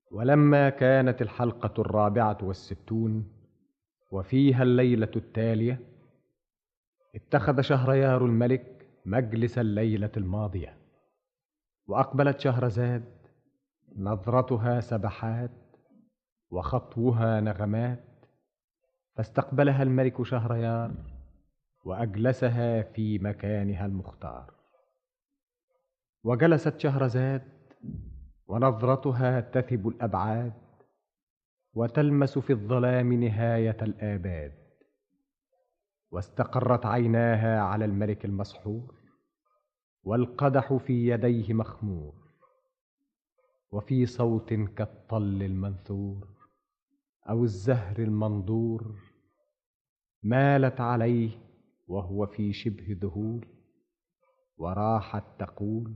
ولما كانت الحلقة الرابعة والستون وفيها الليلة التالية اتخذ شهريار الملك مجلس الليلة الماضية وأقبلت شهرزاد نظرتها سبحات وخطوها نغمات فاستقبلها الملك شهريار واجلسها في مكانها المختار وجلست شهرزاد ونظرتها تثب الابعاد وتلمس في الظلام نهايه الاباد واستقرت عيناها على الملك المسحور والقدح في يديه مخمور وفي صوت كالطل المنثور او الزهر المنظور مالت عليه وهو في شبه ذهول وراحت تقول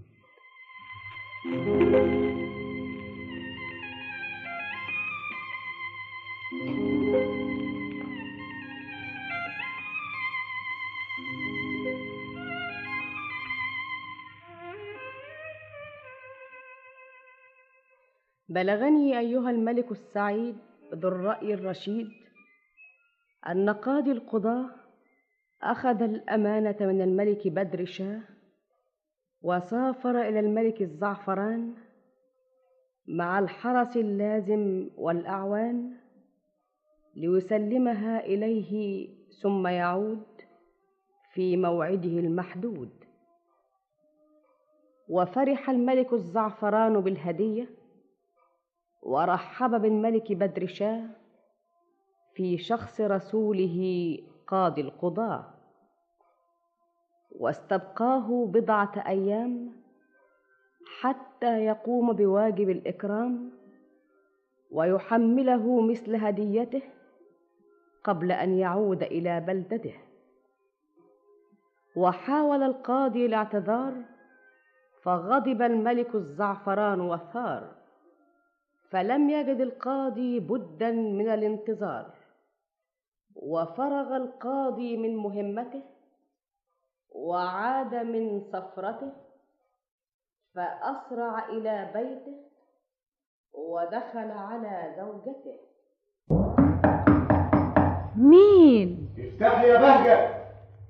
بلغني ايها الملك السعيد ذو الراي الرشيد ان قاضي القضاه اخذ الامانه من الملك بدر شاه وسافر الى الملك الزعفران مع الحرس اللازم والاعوان ليسلمها اليه ثم يعود في موعده المحدود وفرح الملك الزعفران بالهديه ورحب بالملك بدر شاه في شخص رسوله قاضي القضاه واستبقاه بضعه ايام حتى يقوم بواجب الاكرام ويحمله مثل هديته قبل ان يعود الى بلدته وحاول القاضي الاعتذار فغضب الملك الزعفران والثار فلم يجد القاضي بدا من الانتظار وفرغ القاضي من مهمته وعاد من سفرته فاسرع الى بيته ودخل على زوجته مين افتحي يا بهجة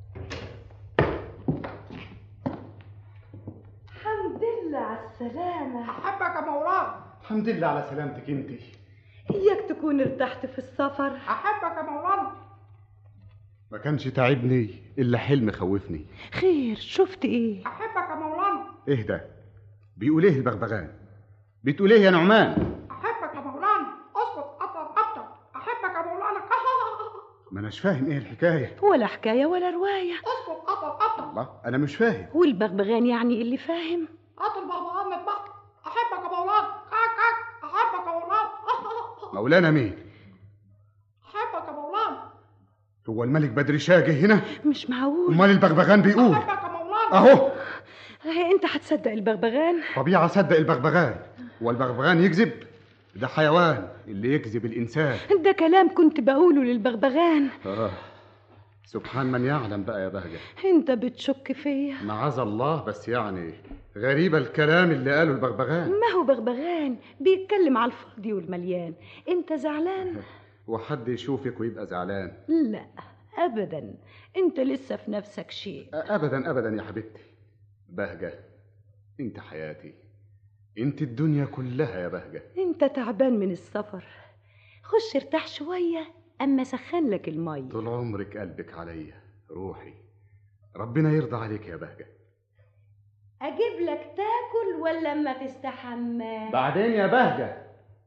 الحمد لله على السلامة أحبك يا مولانا الحمد لله على سلامتك انت إياك تكون ارتحت في السفر أحبك يا مولانا ما كانش تعبني الا حلم خوفني خير شفت إيه أحبك يا مولانا اهدى بيقول ايه البغبغان بتقول ايه يا نعمان أحبك يا مولانا اسكت أطر أبطر أحبك يا مولانا ما اناش فاهم ايه الحكايه ولا حكاية ولا رواية اسكت أطر أبطر الله انا مش فاهم والبغبغان يعني اللي فاهم أطر بغبغان مطبخ أحبك يا مولانا كاك كاك أحبك يا مولانا مولانا مين أحبك يا مولانا هو الملك بدر شاه جه هنا مش معقول امال البغبغان بيقول أحبك يا مولانا اهو هي أنت هتصدق البغبغان طبيعه صدق البغبغان والبغبغان يكذب ده حيوان اللي يكذب الانسان ده كلام كنت بقوله للبغبغان آه. سبحان من يعلم بقى يا بهجة أنت بتشك فيا معاذ الله بس يعني غريب الكلام اللي قاله البغبغان ما هو بغبغان بيتكلم على الفاضي والمليان أنت زعلان وحد يشوفك ويبقى زعلان لا أبدا أنت لسه في نفسك شيء ابدا ابدا يا حبيبتي بهجة انت حياتي انت الدنيا كلها يا بهجة أنت تعبان من السفر خش ارتاح شوية أما سخن لك المية طول عمرك قلبك عليا روحي ربنا يرضى عليك يا بهجة أجيب لك تاكل ولا أما تستحمى بعدين يا بهجة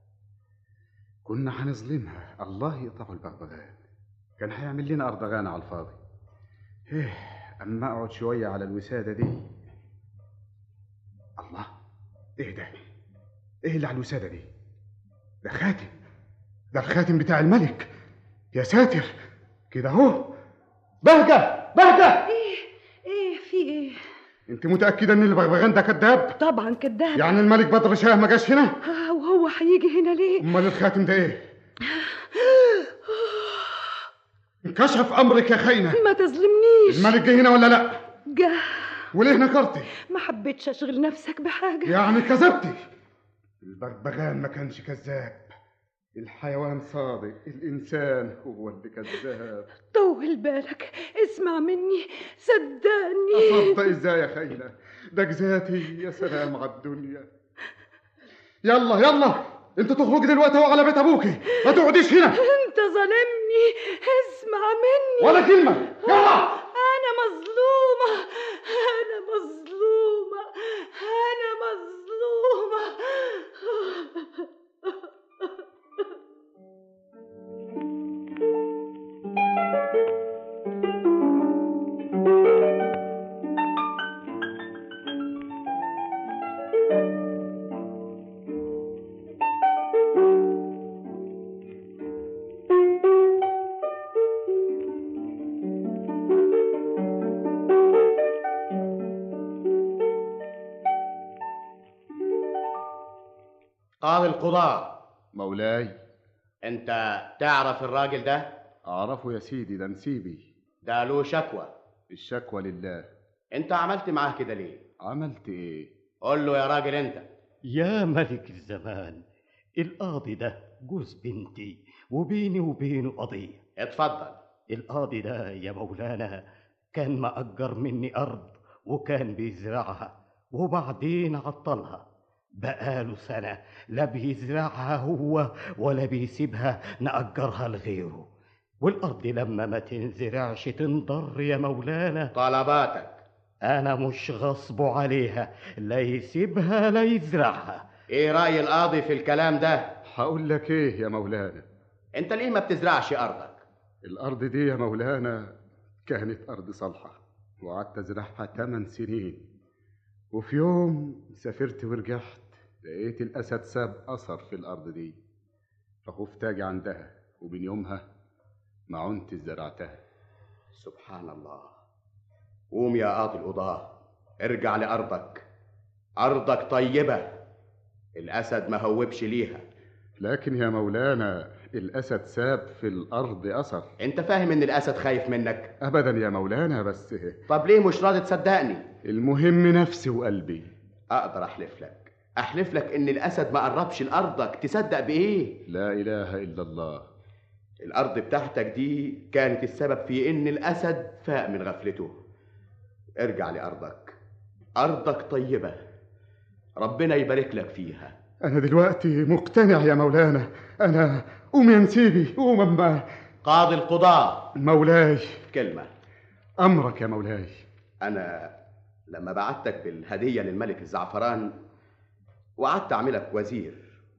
كنا هنظلمها الله يقطعه البغبغان كان هيعمل لنا أردغان على الفاضي ايه اما اقعد شوية على الوسادة دي الله ايه ده ايه اللي على الوسادة دي ده خاتم ده الخاتم بتاع الملك يا ساتر كده اهو بهجة بهجة إيه إيه في إيه انت متأكدة ان البغبغان ده كذاب طبعا كداب يعني الملك بدر شاه ما جاش هنا آه، وهو هيجي هنا ليه امال الخاتم ده ايه انكشف امرك يا خاينة ما تظلمنيش الملك جه هنا ولا لا جه وليه نكرتي ما حبيتش اشغل نفسك بحاجة يعني كذبتي البغبغان ما كانش كذاب الحيوان صادق الإنسان هو اللي كذاب طول بالك اسمع مني صدقني أصدق إزاي يا خيلة ده جزاتي يا سلام على الدنيا يلا يلا انت تخرجي دلوقتي اهو على بيت ابوكي ما تقعديش هنا انت ظالمني اسمع مني ولا كلمة يلا انا مظلومة انا مظلومة انا مظلومة قاضي القضاء مولاي انت تعرف الراجل ده اعرفه يا سيدي ده نسيبي ده له شكوى الشكوى لله انت عملت معاه كده ليه عملت ايه قول له يا راجل انت يا ملك الزمان القاضي ده جوز بنتي وبيني وبينه قضية اتفضل القاضي ده يا مولانا كان مأجر مني أرض وكان بيزرعها وبعدين عطلها بقاله سنة لا بيزرعها هو ولا بيسيبها نأجرها لغيره والأرض لما ما تنزرعش تنضر يا مولانا طلباتك أنا مش غصب عليها لا يسيبها لا يزرعها ايه رأي القاضي في الكلام ده هقول لك ايه يا مولانا انت ليه ما بتزرعش ارضك الارض دي يا مولانا كانت ارض صالحة وقعدت ازرعها 8 سنين وفي يوم سافرت ورجعت لقيت الاسد ساب اثر في الارض دي فخفت اجي عندها ومن يومها ما عنت زرعتها سبحان الله قوم يا قاضي القضاة ارجع لأرضك أرضك طيبة الأسد ما هوبش ليها لكن يا مولانا الاسد ساب في الارض اثر انت فاهم ان الأسد خايف منك ابدا يا مولانا بس طب ليه مش راضي تصدقني المهم نفسي وقلبي أقدر أحلف لك أحلف لك إن الأسد ما قربش لأرضك تصدق بإيه لا اله الا الله الأرض بتاعتك دي كانت السبب في إن الأسد فاق من غفلته ارجع لأرضك أرضك طيبة ربنا يبارك لك فيها انا دلوقتي مقتنع يا مولانا انا قوم يا نسيبي قوم اما قاضي القضاء مولاي كلمة امرك يا مولاي أنا لما بعتك بالهدية للملك الزعفران وقعدت أعملك وزير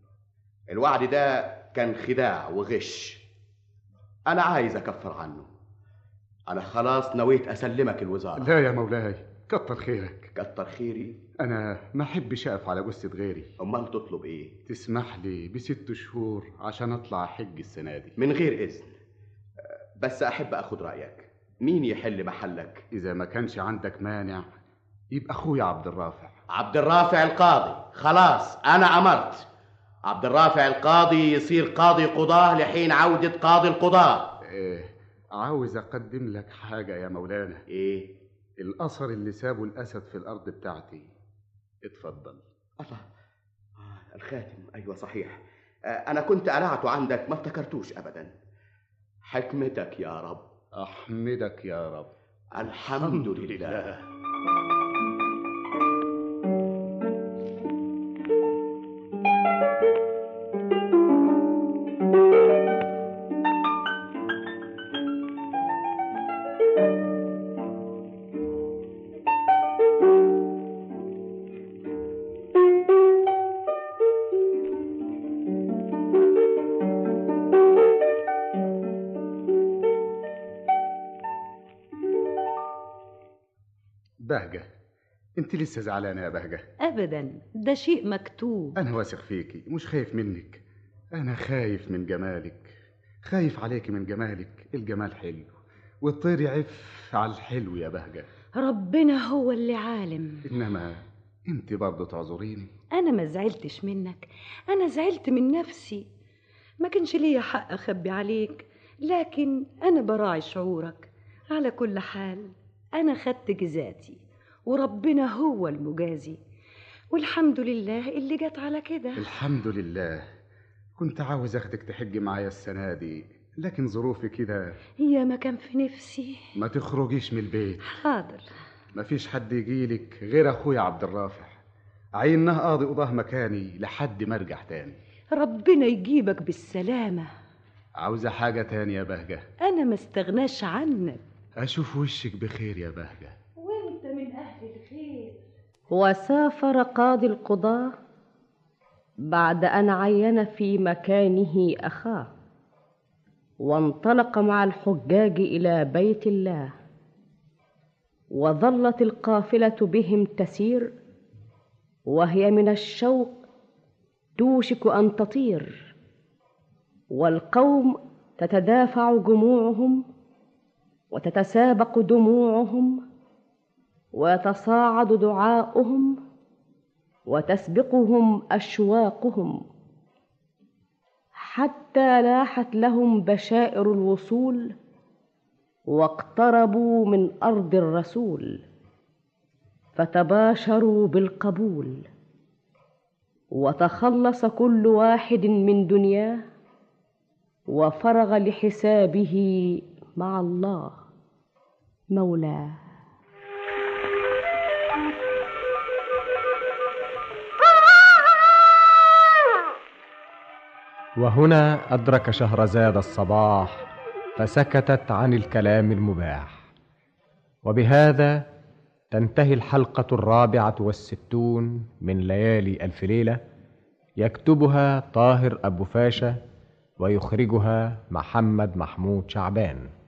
الوعد ده كان خداع وغش أنا عايز أكفر عنه أنا خلاص نويت أسلمك الوزارة لا يا مولاي كتر خيرك كتر خيري انا ما احبش اقف على جثه غيري أمال تطلب إيه تسمح لي بست شهور عشان اطلع حج السنه دي من غير إذن بس أحب أخد رأيك مين يحل محلك اذا ما كانش عندك مانع يبقى اخويا عبد الرافع عبد الرافع القاضي خلاص أنا أمرت عبد الرافع القاضي يصير قاضي قضاة لحين عودة قاضي القضاة إيه عاوز اقدم لك حاجه يا مولانا إيه الاثر اللي سابه الاسد في الارض بتاعتي اتفضل الله آه الخاتم أيوة صحيح آه أنا كنت قلعته عندك ما افتكرتوش أبدا حكمتك يا رب احمدك يا رب الحمد لله بهجه انت لسه زعلانه يا بهجه ابدا ده شيء مكتوب انا واثق فيكي مش خايف منك انا خايف من جمالك خايف عليكي من جمالك الجمال حلو والطير يعف على الحلو يا بهجه ربنا هو اللي عالم انما انت برضه تعذريني انا ما زعلتش منك انا زعلت من نفسي ما كانش ليا حق اخبي عليك لكن انا براعي شعورك على كل حال انا خدت جزاتي وربنا هو المجازي والحمد لله اللي جت على كده الحمد لله كنت عاوز اخدك تحجي معايا السنة دي لكن ظروفي كده هي ما كان في نفسي ما تخرجيش من البيت حاضر مفيش حد يجيلك غير اخويا عبد الرافع عيناه قاضي قضاه مكاني لحد ما ارجع تاني ربنا يجيبك بالسلامة عاوزة حاجة تانية يا بهجة أنا ما استغناش عنك أشوف وشك بخير يا بهجة وانت من أهل الخير وسافر قاضي القضاة بعد أن عين في مكانه أخاه وانطلق مع الحجاج إلى بيت الله وظلت القافلة بهم تسير وهي من الشوق توشك أن تطير والقوم تتدافع جموعهم وتتسابق دموعهم ويتصاعد دعاؤهم وتسبقهم اشواقهم حتى لاحت لهم بشائر الوصول واقتربوا من ارض الرسول فتباشروا بالقبول وتخلص كل واحد من دنياه وفرغ لحسابه مع الله مولاه وهنا أدرك شهرزاد الصباح فسكتت عن الكلام المباح وبهذا تنتهي الحلقة الرابعة والستون من ليالي ألف ليلة يكتبها طاهر أبو فاشا ويخرجها محمد محمود شعبان